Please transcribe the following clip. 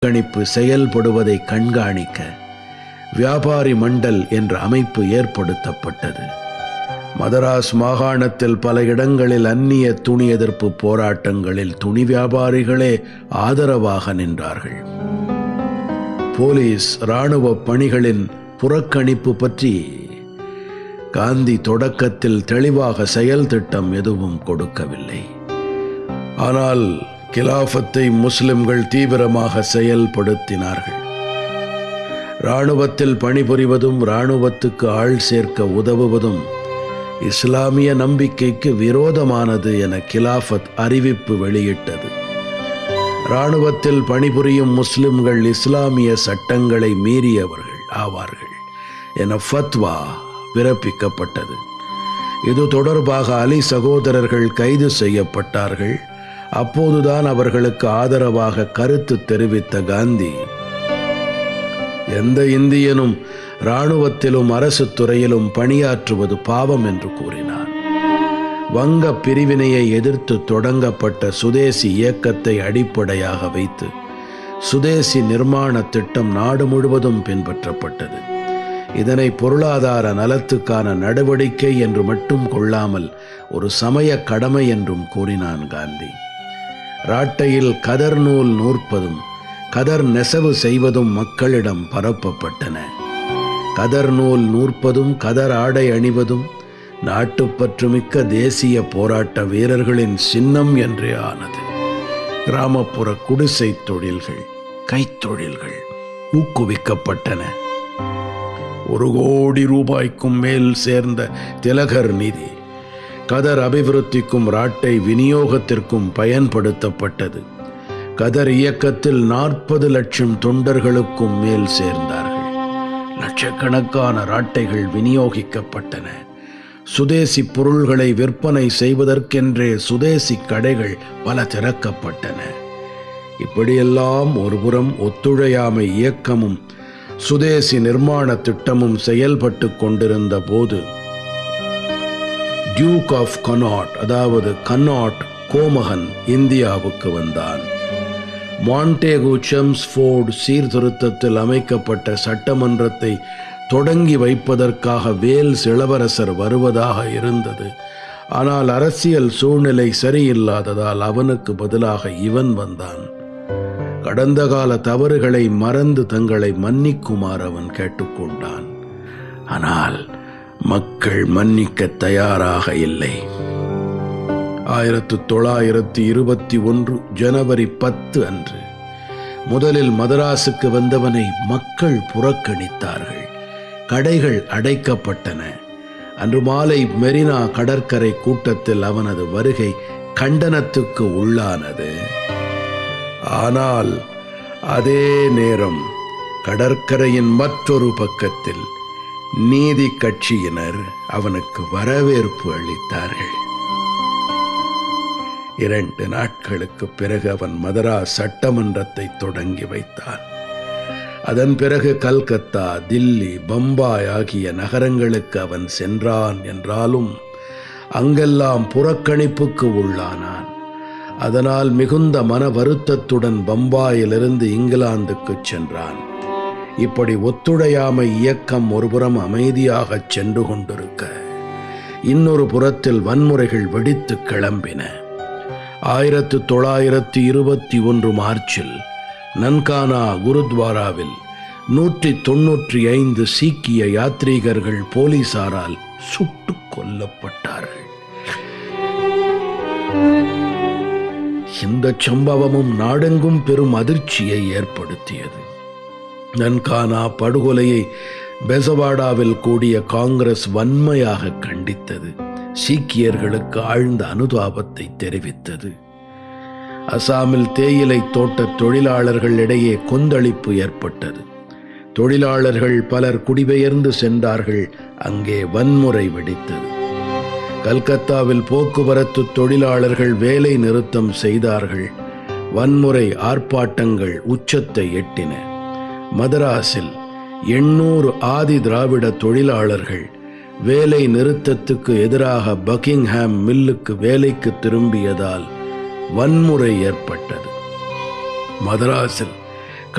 கணிப்பு செயல்படுவதை கண்காணிக்க வியாபாரி மண்டல் என்ற அமைப்பு ஏற்படுத்தப்பட்டது மதராஸ் மாகாணத்தில் பல இடங்களில் அந்நிய துணி எதிர்ப்பு போராட்டங்களில் துணி வியாபாரிகளே ஆதரவாக நின்றார்கள் போலீஸ் இராணுவ பணிகளின் புறக்கணிப்பு பற்றி காந்தி தொடக்கத்தில் தெளிவாக செயல் திட்டம் எதுவும் கொடுக்கவில்லை ஆனால் கிலாஃபத்தை முஸ்லிம்கள் தீவிரமாக செயல்படுத்தினார்கள் இராணுவத்தில் பணிபுரிவதும் இராணுவத்துக்கு ஆள் சேர்க்க உதவுவதும் இஸ்லாமிய நம்பிக்கைக்கு விரோதமானது என கிலாஃபத் அறிவிப்பு வெளியிட்டது இராணுவத்தில் பணிபுரியும் முஸ்லிம்கள் இஸ்லாமிய சட்டங்களை மீறியவர்கள் ஆவார்கள் என ஃபத்வா பிறப்பிக்கப்பட்டது இது தொடர்பாக அலி சகோதரர்கள் கைது செய்யப்பட்டார்கள் அப்போதுதான் அவர்களுக்கு ஆதரவாக கருத்து தெரிவித்த காந்தி எந்த இந்தியனும் இராணுவத்திலும் அரசு துறையிலும் பணியாற்றுவது பாவம் என்று கூறினார் வங்க பிரிவினையை எதிர்த்து தொடங்கப்பட்ட சுதேசி இயக்கத்தை அடிப்படையாக வைத்து சுதேசி நிர்மாண திட்டம் நாடு முழுவதும் பின்பற்றப்பட்டது இதனை பொருளாதார நலத்துக்கான நடவடிக்கை என்று மட்டும் கொள்ளாமல் ஒரு சமய கடமை என்றும் கூறினான் காந்தி ராட்டையில் கதர் நூல் நூற்பதும் கதர் நெசவு செய்வதும் மக்களிடம் பரப்பப்பட்டன கதர் நூல் நூற்பதும் கதர் ஆடை அணிவதும் நாட்டுப்பற்றுமிக்க தேசிய போராட்ட வீரர்களின் சின்னம் என்றே ஆனது கிராமப்புற குடிசை தொழில்கள் கைத்தொழில்கள் ஊக்குவிக்கப்பட்டன ஒரு கோடி ரூபாய்க்கும் மேல் சேர்ந்த திலகர் நிதி கதர் அபிவிருத்திக்கும் ராட்டை விநியோகத்திற்கும் பயன்படுத்தப்பட்டது கதர் இயக்கத்தில் நாற்பது லட்சம் தொண்டர்களுக்கும் மேல் சேர்ந்தார்கள் லட்சக்கணக்கான ராட்டைகள் விநியோகிக்கப்பட்டன சுதேசி பொருள்களை விற்பனை செய்வதற்கென்றே சுதேசி கடைகள் பல திறக்கப்பட்டன இப்படியெல்லாம் ஒருபுறம் ஒத்துழையாமை இயக்கமும் சுதேசி நிர்மாண திட்டமும் செயல்பட்டு கொண்டிருந்த போது டியூக் ஆஃப் கனாட் அதாவது கன்னாட் கோமகன் இந்தியாவுக்கு வந்தான் மாண்டேகு செம்ஸ்ஃபோர்டு சீர்திருத்தத்தில் அமைக்கப்பட்ட சட்டமன்றத்தை தொடங்கி வைப்பதற்காக வேல்ஸ் இளவரசர் வருவதாக இருந்தது ஆனால் அரசியல் சூழ்நிலை சரியில்லாததால் அவனுக்கு பதிலாக இவன் வந்தான் கடந்த கால தவறுகளை மறந்து தங்களை மன்னிக்குமாறு அவன் கேட்டுக்கொண்டான் ஆனால் மக்கள் மன்னிக்க தயாராக இல்லை ஆயிரத்து தொள்ளாயிரத்தி இருபத்தி ஒன்று ஜனவரி பத்து அன்று முதலில் மதராசுக்கு வந்தவனை மக்கள் புறக்கணித்தார்கள் கடைகள் அடைக்கப்பட்டன அன்று மாலை மெரினா கடற்கரை கூட்டத்தில் அவனது வருகை கண்டனத்துக்கு உள்ளானது ஆனால் அதே நேரம் கடற்கரையின் மற்றொரு பக்கத்தில் நீதி கட்சியினர் அவனுக்கு வரவேற்பு அளித்தார்கள் இரண்டு நாட்களுக்கு பிறகு அவன் மதராஸ் சட்டமன்றத்தை தொடங்கி வைத்தான் அதன் பிறகு கல்கத்தா தில்லி பம்பாய் ஆகிய நகரங்களுக்கு அவன் சென்றான் என்றாலும் அங்கெல்லாம் புறக்கணிப்புக்கு உள்ளானான் அதனால் மிகுந்த மன வருத்தத்துடன் பம்பாயிலிருந்து இங்கிலாந்துக்கு சென்றான் இப்படி ஒத்துழையாமை இயக்கம் ஒருபுறம் அமைதியாகச் சென்று கொண்டிருக்க இன்னொரு புறத்தில் வன்முறைகள் வெடித்து கிளம்பின ஆயிரத்து தொள்ளாயிரத்து இருபத்தி ஒன்று மார்ச்சில் நன்கானா குருத்வாராவில் நூற்றி தொன்னூற்றி ஐந்து சீக்கிய யாத்ரீகர்கள் போலீசாரால் சுட்டுக் கொல்லப்பட்டார்கள் இந்த சம்பவமும் நாடெங்கும் பெரும் அதிர்ச்சியை ஏற்படுத்தியது நன்கானா படுகொலையை பெசவாடாவில் கூடிய காங்கிரஸ் வன்மையாக கண்டித்தது சீக்கியர்களுக்கு ஆழ்ந்த அனுதாபத்தை தெரிவித்தது அசாமில் தேயிலை தோட்ட தொழிலாளர்களிடையே கொந்தளிப்பு ஏற்பட்டது தொழிலாளர்கள் பலர் குடிபெயர்ந்து சென்றார்கள் அங்கே வன்முறை வெடித்தது கல்கத்தாவில் போக்குவரத்து தொழிலாளர்கள் வேலை நிறுத்தம் செய்தார்கள் வன்முறை ஆர்ப்பாட்டங்கள் உச்சத்தை எட்டின மதராஸில் எண்ணூறு ஆதி திராவிட தொழிலாளர்கள் வேலை நிறுத்தத்துக்கு எதிராக பக்கிங்ஹாம் மில்லுக்கு வேலைக்கு திரும்பியதால் வன்முறை ஏற்பட்டது மதராஸில்